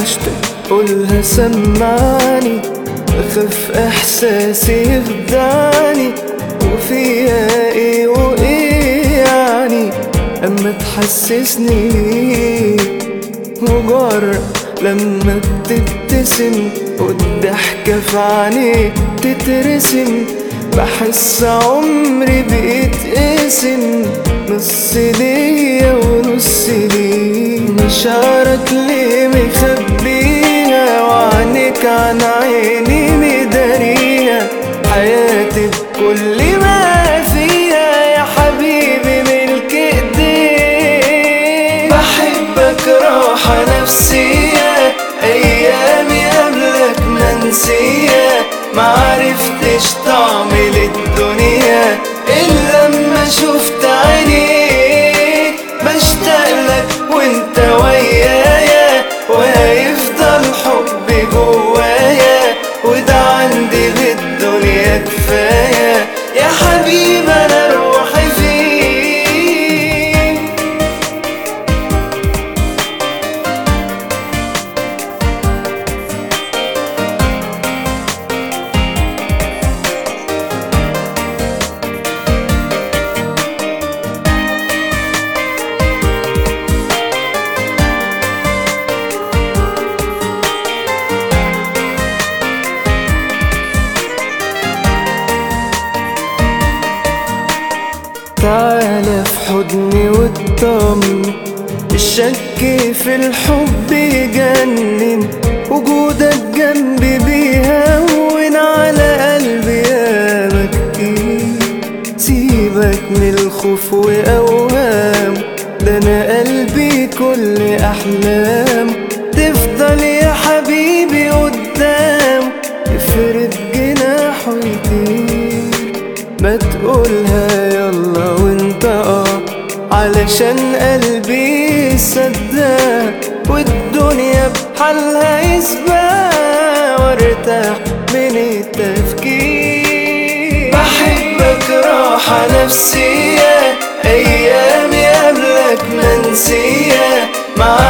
وحشتك قولها سمعني بخاف احساسي يخدعني وفيها ايه وايه يعني اما تحسسني ليك وجرب لما بتبتسم والضحكة في عينيك تترسم بحس عمري بيتقسم نص ليا ونص ليك مشاعرك ليه مخبيها وعنك عن عيني مداريها حياتي بكل ما فيها يا حبيبي ملك ايديك بحبك راحة نفسية ايامي قبلك منسية معرفتش طعم الدنيا الا لما شفت عينيك بشتاقلك وانت ويايا وهيفضل حبي جوايا وده عندي بالدنيا كفاية يا حبيبي انا روحي فيك تعالى في حضني واطمن الشك في الحب يجنن وجودك جنبي بيهون على قلبي ياما كتير سيبك من الخوف وأوهام ده أنا قلبي كل أحلام تفضل يا حبيبي قدام افرد جناح ويطير ما تقولها يلا وانت اه علشان قلبي صدق والدنيا بحالها يسبق وارتاح من التفكير بحبك راحة نفسية ايامي قبلك منسية مع